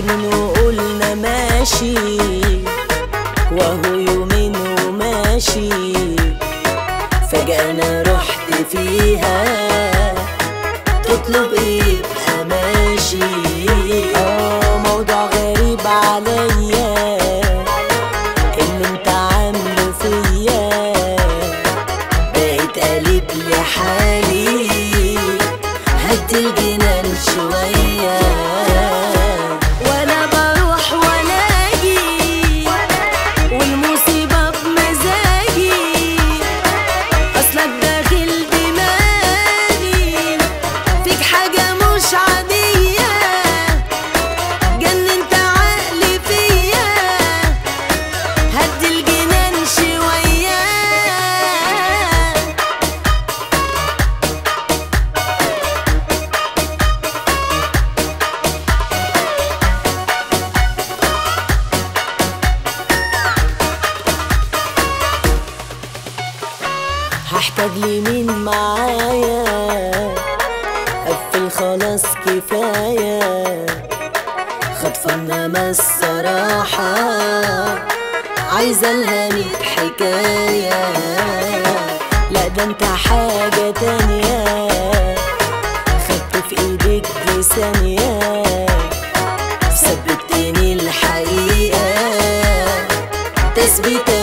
مجنون وقلنا ماشي وهو يومين وماشي فجأة أنا رحت فيها تطلب إيه يبقى ماشي آه موضوع غريب عليا اللي انت عامله فيا بقيت قلب لي حالي هدي الجنان شوية ولا بروح ولا اجي والمصيبة بمزاجي اصلك داخل دماغي فيك حاجة مش عادية جننت عقلي فيا هدي الجنان شوية هحتاج لي مين معايا قفل خلاص كفاية خطفنا ما الصراحة عايزة لها ميت حكاية لا ده انت حاجة تانية خدت في ايدك دي ثانية ثبتني الحقيقة تثبيت